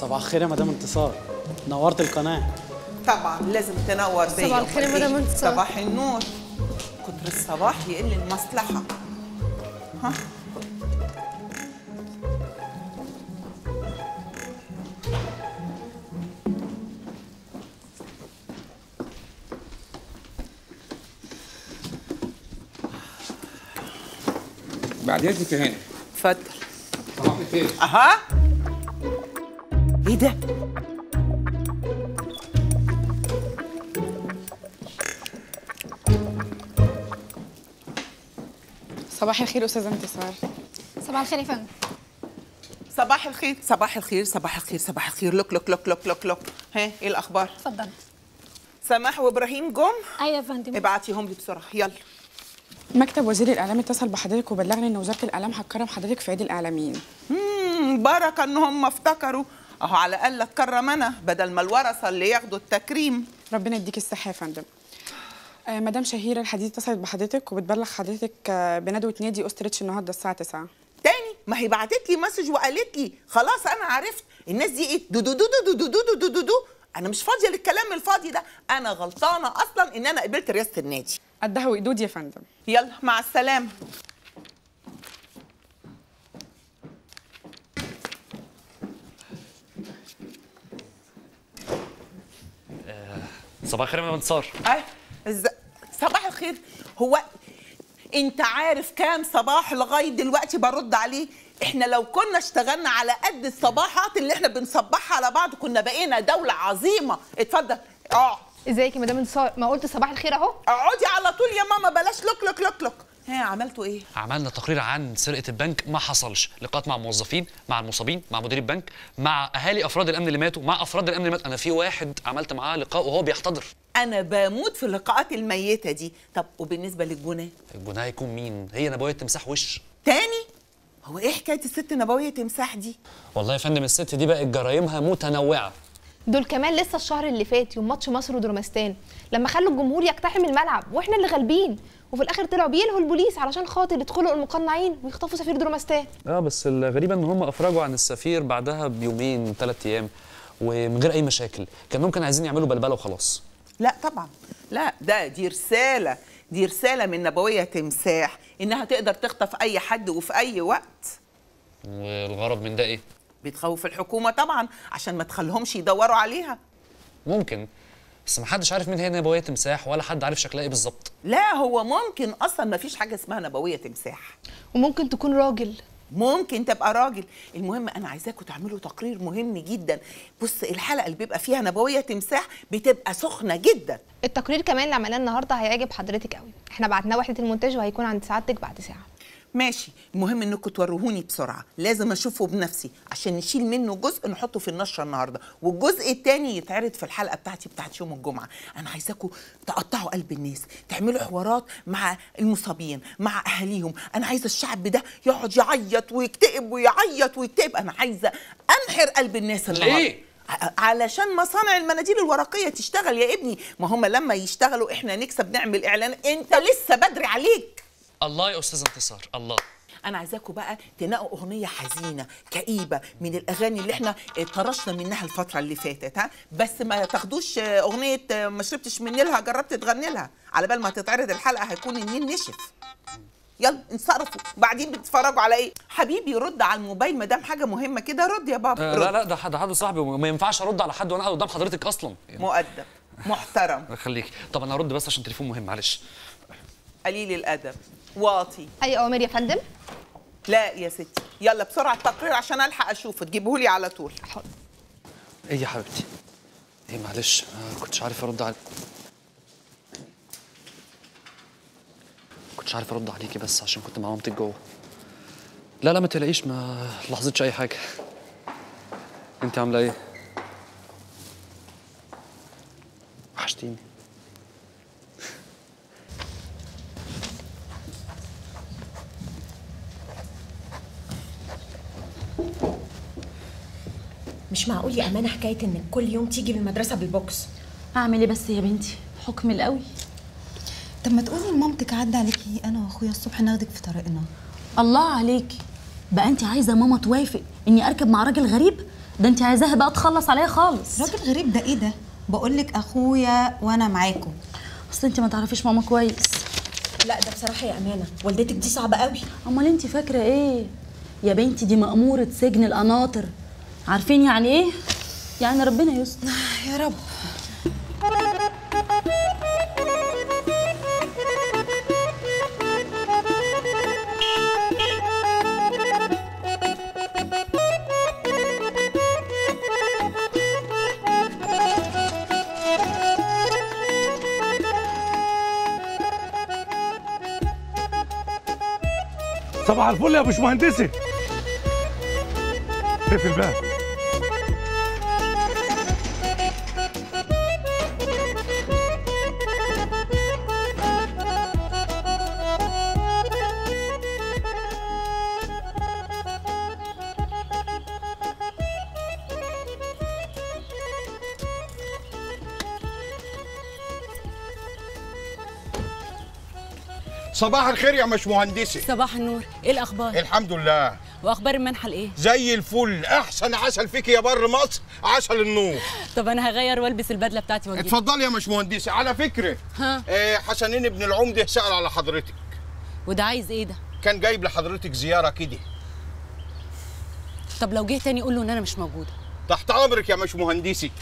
صباح الخير يا مدام انتصار نورت القناه طبعا لازم تنور بيا صباح الخير يا أمال مدام إيه؟ انتصار. صباح النور كتر الصباح يقل المصلحة ها بعد اذنك يا هاني اتفضل صباح الخير اها ايه ده صباح الخير استاذه انتصار صباح الخير يا فندم صباح الخير صباح الخير صباح الخير صباح الخير لوك لوك لوك لوك لوك لوك ها ايه الاخبار اتفضل سماح وابراهيم جم ايوه يا فندم ابعتيهم لي بسرعه يلا مكتب وزير الاعلام اتصل بحضرتك وبلغني ان وزاره الاعلام هتكرم حضرتك في عيد الاعلاميين مم، بركه ان هم افتكروا اهو على الاقل اتكرم انا بدل ما الورثه اللي ياخدوا التكريم ربنا يديك الصحه يا فندم آه مدام شهيره الحديد اتصلت بحضرتك وبتبلغ حضرتك آه بندوه نادي اوستريتش النهارده الساعه 9 تاني ما هي بعتت لي مسج وقالت لي خلاص انا عرفت الناس دي ايه دو دو دو دو دو دو دو دو دو دو انا مش فاضيه للكلام الفاضي ده انا غلطانه اصلا ان انا قبلت رئاسه النادي قدها وقدود يا فندم يلا مع السلامه صباح الخير يا مدام انتصار أي إز... صباح الخير هو انت عارف كام صباح لغايه دلوقتي برد عليه احنا لو كنا اشتغلنا على قد الصباحات اللي احنا بنصبحها على بعض كنا بقينا دوله عظيمه اتفضل اقعد ازيك يا مدام انتصار ما قلت صباح الخير اهو اقعدي على طول يا ماما بلاش لوك لوك لوك لوك ها عملتوا ايه عملنا تقرير عن سرقه البنك ما حصلش لقاءات مع موظفين مع المصابين مع مدير البنك مع اهالي افراد الامن اللي ماتوا مع افراد الامن اللي ماتوا انا في واحد عملت معاه لقاء وهو بيحتضر انا بموت في اللقاءات الميته دي طب وبالنسبه للجناه الجناه هيكون مين هي نبويه تمساح وش تاني هو ايه حكايه الست نبويه تمساح دي والله يا فندم الست دي بقت جرايمها متنوعه دول كمان لسه الشهر اللي فات يوم ماتش مصر ودرمستان لما خلوا الجمهور يقتحم الملعب واحنا اللي غالبين وفي الاخر طلعوا بيلهوا البوليس علشان خاطر يدخلوا المقنعين ويخطفوا سفير درمستان اه بس الغريبه ان هم افرجوا عن السفير بعدها بيومين ثلاث ايام ومن غير اي مشاكل كان ممكن عايزين يعملوا بلبله وخلاص لا طبعا لا ده دي رسالة دي رسالة من نبوية تمساح إنها تقدر تخطف أي حد وفي أي وقت والغرض من ده ايه بتخوف الحكومة طبعا عشان ما تخليهمش يدوروا عليها ممكن بس ما حدش عارف مين هي نبويه تمساح ولا حد عارف شكلها ايه بالظبط لا هو ممكن أصلا ما فيش حاجة اسمها نبوية تمساح وممكن تكون راجل ممكن تبقى راجل المهم انا عايزاكم تعملوا تقرير مهم جدا بص الحلقه اللي بيبقى فيها نبويه تمساح بتبقى سخنه جدا التقرير كمان اللي عملناه النهارده هيعجب حضرتك قوي احنا بعتناه وحده المونتاج وهيكون عند سعادتك بعد ساعه ماشي المهم انكم توروهوني بسرعه لازم اشوفه بنفسي عشان نشيل منه جزء نحطه في النشره النهارده والجزء التاني يتعرض في الحلقه بتاعتي بتاعت يوم الجمعه انا عايزاكم تقطعوا قلب الناس تعملوا حوارات مع المصابين مع اهاليهم انا عايزه الشعب ده يقعد يعيط ويكتئب ويعيط ويكتئب انا عايزه انحر قلب الناس النهارده ليه؟ ع- علشان مصانع المناديل الورقيه تشتغل يا ابني ما هم لما يشتغلوا احنا نكسب نعمل اعلان انت لسه بدري عليك الله يا استاذ انتصار الله انا عايزاكم بقى تنقوا اغنيه حزينه كئيبه من الاغاني اللي احنا طرشنا منها الفتره اللي فاتت ها بس ما تاخدوش اغنيه ما شربتش من نيلها جربت تغني لها على بال ما تتعرض الحلقه هيكون النيل نشف يلا انصرفوا وبعدين بتتفرجوا على ايه حبيبي رد على الموبايل ما دام حاجه مهمه كده رد يا بابا آه رد. لا لا ده حد حد صاحبي وما ينفعش ارد على حد وانا قاعد قدام حضرتك اصلا مؤدب محترم خليك طب انا هرد بس عشان تليفون مهم معلش قليل الادب واطي اي اوامر يا فندم لا يا ستي يلا بسرعه التقرير عشان الحق اشوفه تجيبهولي على طول حاضر ايه يا حبيبتي ايه معلش ما كنتش عارف ارد عليك كنتش عارف ارد عليكي بس عشان كنت مع مامتك جوه لا لا ما تقلقيش ما لاحظتش اي حاجه انت عامله ايه وحشتيني مش معقول يا امانه حكايه انك كل يوم تيجي من المدرسه بالبوكس اعمل ايه بس يا بنتي حكم القوي طب ما تقولي لمامتك عدى عليكي انا واخويا الصبح ناخدك في طريقنا الله عليكي بقى انت عايزه ماما توافق اني اركب مع راجل غريب ده انت عايزاها بقى تخلص عليا خالص راجل غريب ده ايه ده بقول لك اخويا وانا معاكم اصل انت ما تعرفيش ماما كويس لا ده بصراحه يا امانه والدتك دي صعبه قوي امال انت فاكره ايه يا بنتي دي مأمورة سجن القناطر عارفين يعني ايه يعني ربنا يستر يا رب صباح الفل يا باشمهندسي اقفل بقى صباح الخير يا مش مهندسي صباح النور ايه الاخبار الحمد لله واخبار المنحه ايه زي الفل احسن عسل فيك يا بر مصر عسل النور طب انا هغير والبس البدله بتاعتي واجي اتفضلي يا مش مهندسي على فكره ها آه حسنين ابن العمده سأل على حضرتك وده عايز ايه ده كان جايب لحضرتك زياره كده طب لو جه تاني قول له ان انا مش موجوده تحت امرك يا مش مهندسي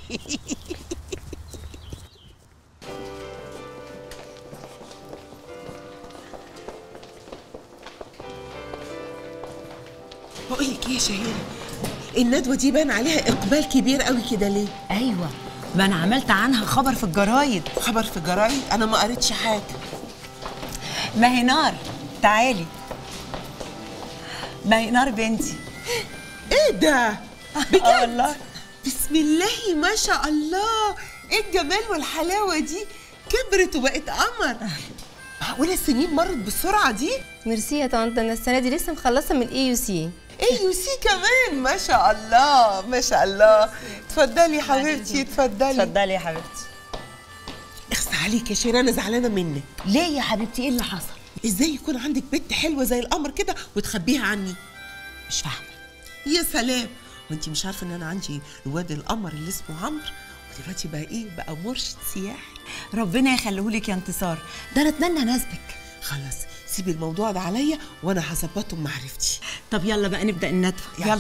بقول لك ايه يا شهيره الندوه دي بان عليها اقبال كبير قوي كده ليه ايوه ما انا عملت عنها خبر في الجرايد خبر في الجرايد انا ما قريتش حاجه ما هي نار تعالي ما هي نار بنتي ايه ده بجد آه والله بسم الله ما شاء الله ايه الجمال والحلاوه دي كبرت وبقت قمر معقوله السنين مرت بالسرعه دي ميرسي يا طنط انا السنه دي لسه مخلصه من الاي يو سي اي يو سي كمان ما شاء الله ما شاء الله اتفضلي يا حبيبتي اتفضلي اتفضلي يا حبيبتي اخس عليك يا شيرين انا زعلانه منك ليه يا حبيبتي ايه اللي حصل ازاي يكون عندك بنت حلوه زي القمر كده وتخبيها عني مش فاهمه يا سلام وانت مش عارفه ان انا عندي الواد القمر اللي اسمه عمرو ودلوقتي بقى ايه بقى مرشد سياحي ربنا يخليهولك يا انتصار ده انا اتمنى ناسبك خلاص سيبي الموضوع ده عليا وانا هظبطه بمعرفتي طب يلا بقى نبدا الندوه يلا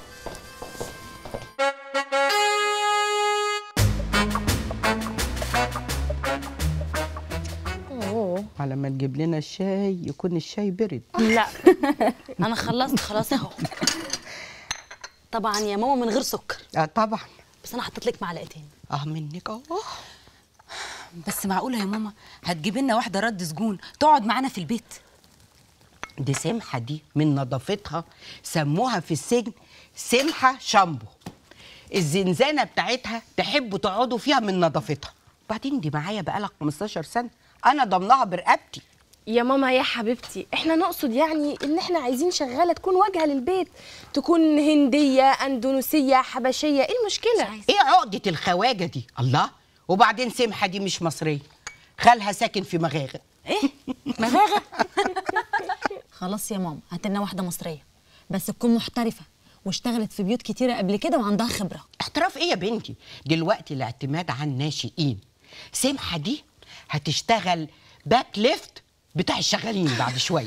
على ما تجيب لنا الشاي يكون الشاي برد لا انا خلصت خلاص اهو طبعا يا ماما من غير سكر اه طبعا بس انا حطيت لك معلقتين اه منك اه بس معقوله يا ماما هتجيب لنا واحده رد سجون تقعد معانا في البيت دي سمحه دي من نظافتها سموها في السجن سمحه شامبو الزنزانه بتاعتها تحبوا تقعدوا فيها من نظافتها وبعدين دي معايا بقالها 15 سنه انا ضمنها برقبتي يا ماما يا حبيبتي احنا نقصد يعني ان احنا عايزين شغاله تكون واجهه للبيت تكون هنديه اندونيسيه حبشيه ايه المشكله ايه عقده الخواجه دي الله وبعدين سمحه دي مش مصريه خالها ساكن في مغاغه ايه مغاغه خلاص يا ماما هات لنا واحده مصريه بس تكون محترفه واشتغلت في بيوت كتيره قبل كده وعندها خبره احتراف ايه يا بنتي دلوقتي الاعتماد على الناشئين سمحه دي هتشتغل باك ليفت بتاع الشغالين بعد شويه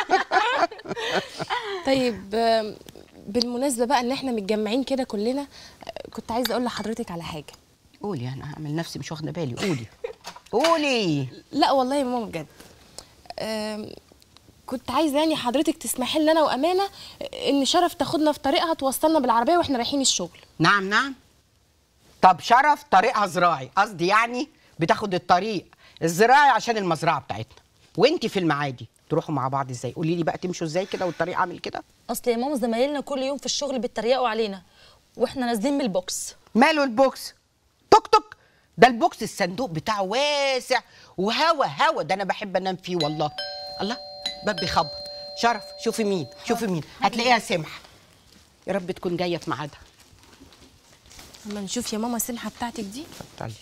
طيب آم، بالمناسبه بقى ان احنا متجمعين كده كلنا آه، كنت عايزه اقول لحضرتك على حاجه قولي انا هعمل نفسي مش واخده بالي قولي قولي لا والله يا ماما بجد آم، كنت عايزه يعني حضرتك تسمحي لنا انا وامانه ان شرف تاخدنا في طريقها توصلنا بالعربيه واحنا رايحين الشغل نعم نعم طب شرف طريقها زراعي قصدي يعني بتاخد الطريق الزراعي عشان المزرعه بتاعتنا وانتي في المعادي تروحوا مع بعض ازاي قولي لي بقى تمشوا ازاي كده والطريق عامل كده اصل يا ماما زمايلنا كل يوم في الشغل بيتريقوا علينا واحنا نازلين من البوكس ماله البوكس توك توك ده البوكس الصندوق بتاعه واسع وهوا هوا ده انا بحب انام فيه والله الله باب بيخبط شرف شوفي مين شوفي مين هتلاقيها سمحه يا رب تكون جايه في ميعادها اما نشوف يا ماما السمحه بتاعتك دي اتفضلي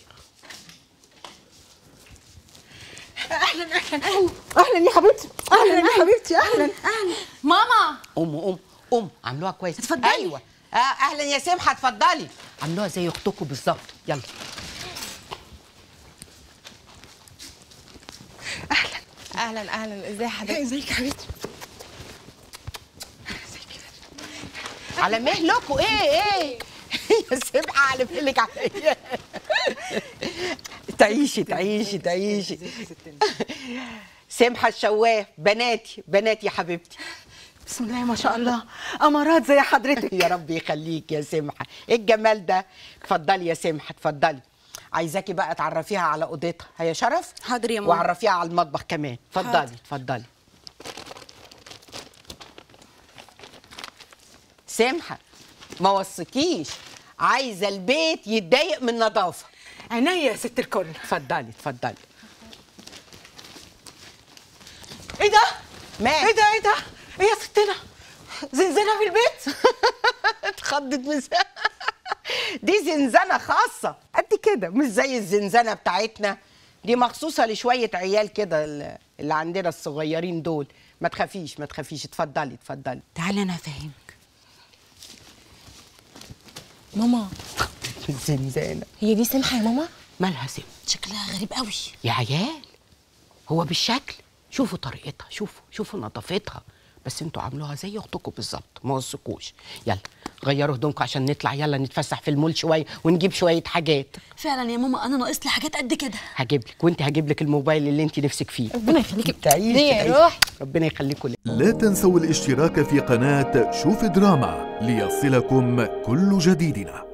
اهلا اهلا اهلا اهلا يا حبيبتي اهلا يا حبيبتي اهلا اهلا ماما قوم قوم قوم عملوها كويس اتفضلي. ايوه آه اهلا يا سمحه اتفضلي عملوها زي اختكم بالظبط يلا اهلا اهلا ازي حضرتك ازيك يا حبيبتي على مهلكوا ايه ايه يا سمحه على مهلك عليا تعيشي تعيشي تعيشي سمحه الشواف بناتي بناتي يا حبيبتي بسم الله ما شاء الله امارات زي حضرتك يا رب يخليك يا سمحه ايه الجمال ده اتفضلي يا سمحه اتفضلي عايزاكي بقى تعرفيها على اوضتها هي شرف حاضر يا ماما. وعرفيها على المطبخ كمان اتفضلي حاضر. اتفضلي سمحه ما وصكيش عايزه البيت يتضايق من النظافه عينيا يا ست الكل اتفضلي اتفضلي ايه ده مات ايه ده ايه ده ايه يا ستنا زنزانه في البيت اتخضت من دي زنزانة خاصة قد كده مش زي الزنزانة بتاعتنا دي مخصوصة لشوية عيال كده ال- اللي عندنا الصغيرين دول ما تخافيش ما تخافيش اتفضلي اتفضلي تعالي انا افهمك ماما الزنزانة هي دي سمحه يا ماما مالها سم شكلها غريب قوي يا عيال هو بالشكل شوفوا طريقتها شوفوا شوفوا نظافتها بس انتوا عاملوها زي اختكم بالظبط ما وثقوش يلا غيروا هدومكم عشان نطلع يلا نتفسح في المول شويه ونجيب شويه حاجات فعلا يا ماما انا ناقص لي حاجات قد كده هجيب لك وانت هجيب لك الموبايل اللي انت نفسك فيه ربنا يخليكي تعيش يا تعيش. روح. ربنا يخليكم لك لا تنسوا الاشتراك في قناة شوف دراما ليصلكم كل جديدنا